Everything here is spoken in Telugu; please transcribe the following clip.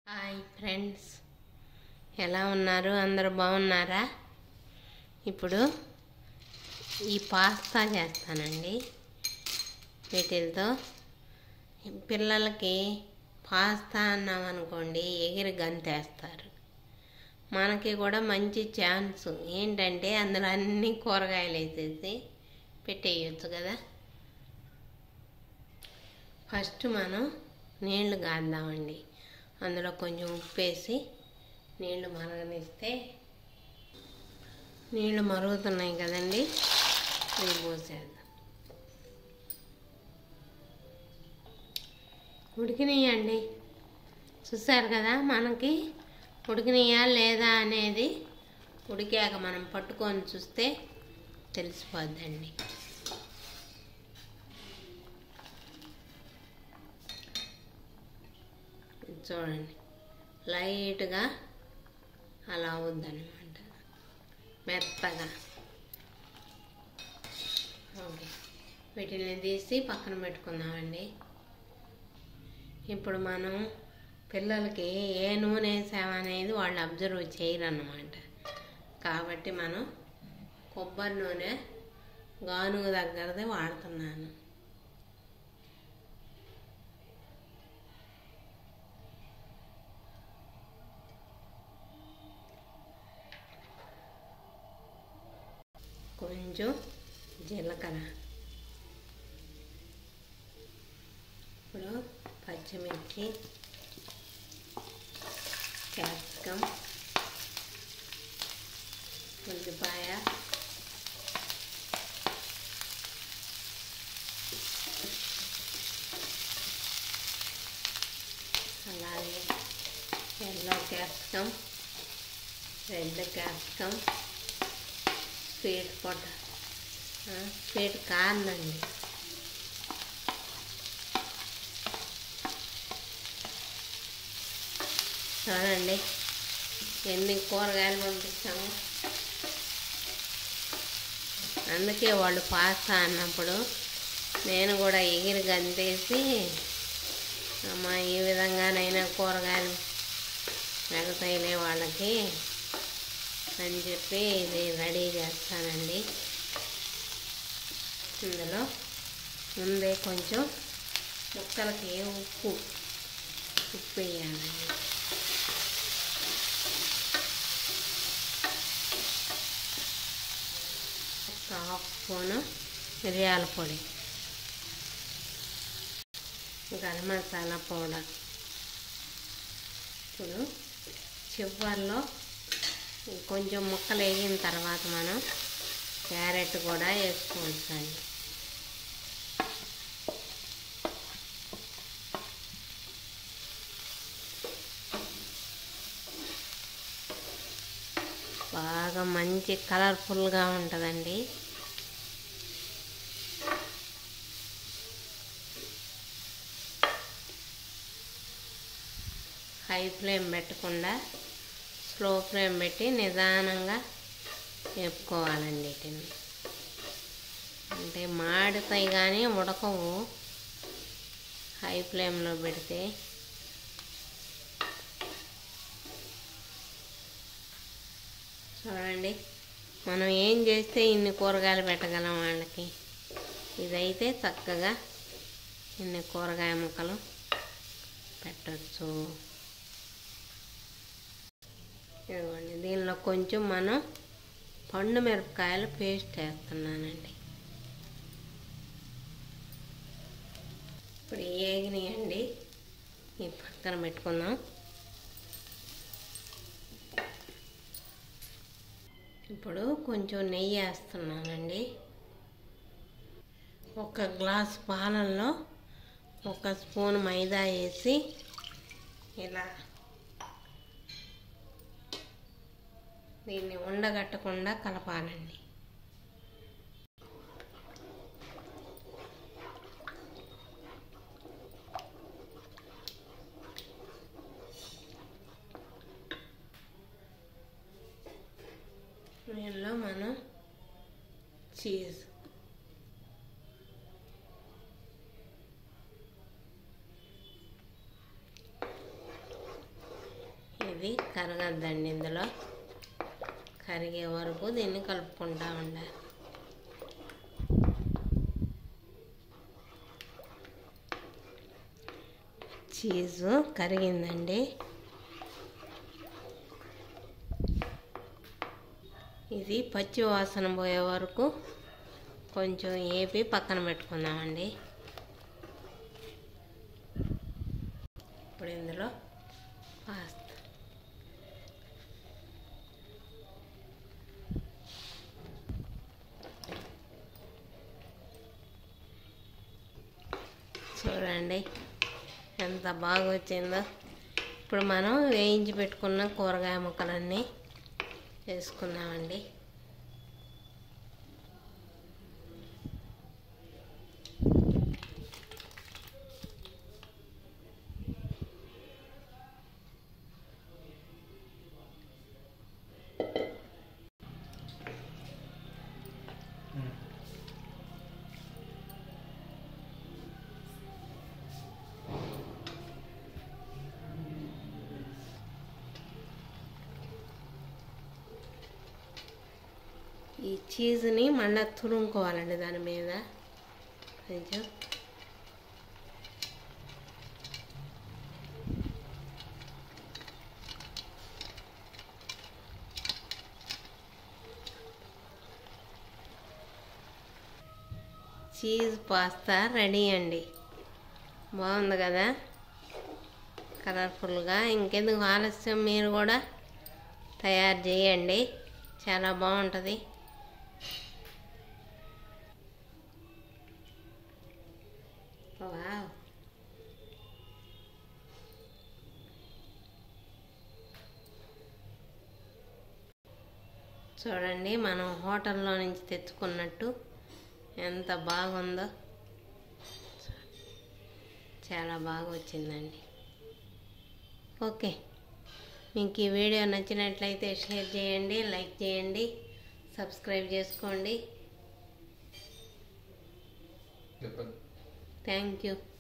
హాయ్ ఫ్రెండ్స్ ఎలా ఉన్నారు అందరూ బాగున్నారా ఇప్పుడు ఈ పాస్తా చేస్తానండి వీటితో పిల్లలకి పాస్తా అన్నామనుకోండి ఎగిరి గంతేస్తారు మనకి కూడా మంచి ఛాన్స్ ఏంటంటే అందులో అన్ని కూరగాయలు వేసేసి పెట్టేయచ్చు కదా ఫస్ట్ మనం నీళ్లు కాద్దామండి అందులో కొంచెం ఉప్పు వేసి నీళ్లు మరగనిస్తే నీళ్లు మరుగుతున్నాయి కదండి ఇవి పోసేద్దాం ఉడికినాయండి చూసారు కదా మనకి ఉడికినాయా లేదా అనేది ఉడికాక మనం పట్టుకొని చూస్తే తెలిసిపోద్దండి చూడండి లైట్గా అలా అవుద్దనమాట మెత్తగా ఓకే వీటిని తీసి పక్కన పెట్టుకుందామండి ఇప్పుడు మనం పిల్లలకి ఏ నూనె వేసామనేది వాళ్ళు అబ్జర్వ్ చేయరన్నమాట కాబట్టి మనం కొబ్బరి నూనె గానుగ దగ్గరదే వాడుతున్నాను కొంచెం జీలకర్ర ఇప్పుడు పచ్చిమిర్చి క్యాప్సికమ్ ఉల్లిపాయ అలాగే yellow capsicum red capsicum sweet పొట స్వీట్ కార్న్ అండి చూడండి ఎన్ని కూరగాయలు పంపిస్తాము అందుకే వాళ్ళు పాస్తా అన్నప్పుడు నేను కూడా ఎగిరి గంతేసి అమ్మ ఈ విధంగానైనా కూరగాయలు మెగతాయిలే వాళ్ళకి అని చెప్పి ఇది రెడీ చేస్తానండి ఇందులో ముందే కొంచెం ముక్కలకి ఉప్పు ఉప్పు వేయాలండి ఒక హాఫ్ స్పూను మిరియాల పొడి గరం మసాలా పౌడర్ ఇప్పుడు చివరిలో కొంచెం ముక్కలు వేగిన తర్వాత మనం క్యారెట్ కూడా వేసుకోవచ్చండి బాగా మంచి కలర్ఫుల్గా ఉంటుందండి హై ఫ్లేమ్ పెట్టకుండా స్లో ఫ్లేమ్ పెట్టి నిదానంగా వేపుకోవాలండి వీటిని అంటే మాడితాయి కానీ ఉడకవు హై ఫ్లేమ్లో పెడితే చూడండి మనం ఏం చేస్తే ఇన్ని కూరగాయలు పెట్టగలం వాళ్ళకి ఇదైతే చక్కగా ఇన్ని కూరగాయ ముక్కలు పెట్టచ్చు ఇదిగోండి దీనిలో కొంచెం మనం పండు మిరపకాయలు పేస్ట్ వేస్తున్నానండి ఇప్పుడు ఏగినాయండి ఈ పక్కన పెట్టుకుందాం ఇప్పుడు కొంచెం నెయ్యి వేస్తున్నానండి ఒక గ్లాస్ పాలల్లో ఒక స్పూన్ మైదా వేసి ఇలా దీన్ని ఉండగట్టకుండా కలపాలండి దీనిలో మనం చీజ్ ఇది కరగద్దండి ఇందులో కరిగే వరకు దీన్ని కలుపుకుంటా ఉండాలి చీజు కరిగిందండి ఇది పచ్చి వాసన పోయే వరకు కొంచెం ఏపి పక్కన పెట్టుకుందామండి ఇప్పుడు ఇందులో పాస్తా చూడండి ఎంత బాగా వచ్చిందో ఇప్పుడు మనం వేయించి పెట్టుకున్న కూరగాయ ముక్కలన్నీ వేసుకుందామండి ఈ చీజ్ని మళ్ళీ తురుముకోవాలండి దాని మీద కొంచెం చీజ్ పాస్తా రెడీ అండి బాగుంది కదా కలర్ఫుల్గా ఇంకెందుకు ఆలస్యం మీరు కూడా తయారు చేయండి చాలా బాగుంటుంది వావ్ చూడండి మనం హోటల్లో నుంచి తెచ్చుకున్నట్టు ఎంత బాగుందో చాలా బాగా వచ్చిందండి ఓకే మీకు ఈ వీడియో నచ్చినట్లయితే షేర్ చేయండి లైక్ చేయండి సబ్స్క్రైబ్ చేసుకోండి చెప్పండి థ్యాంక్ యూ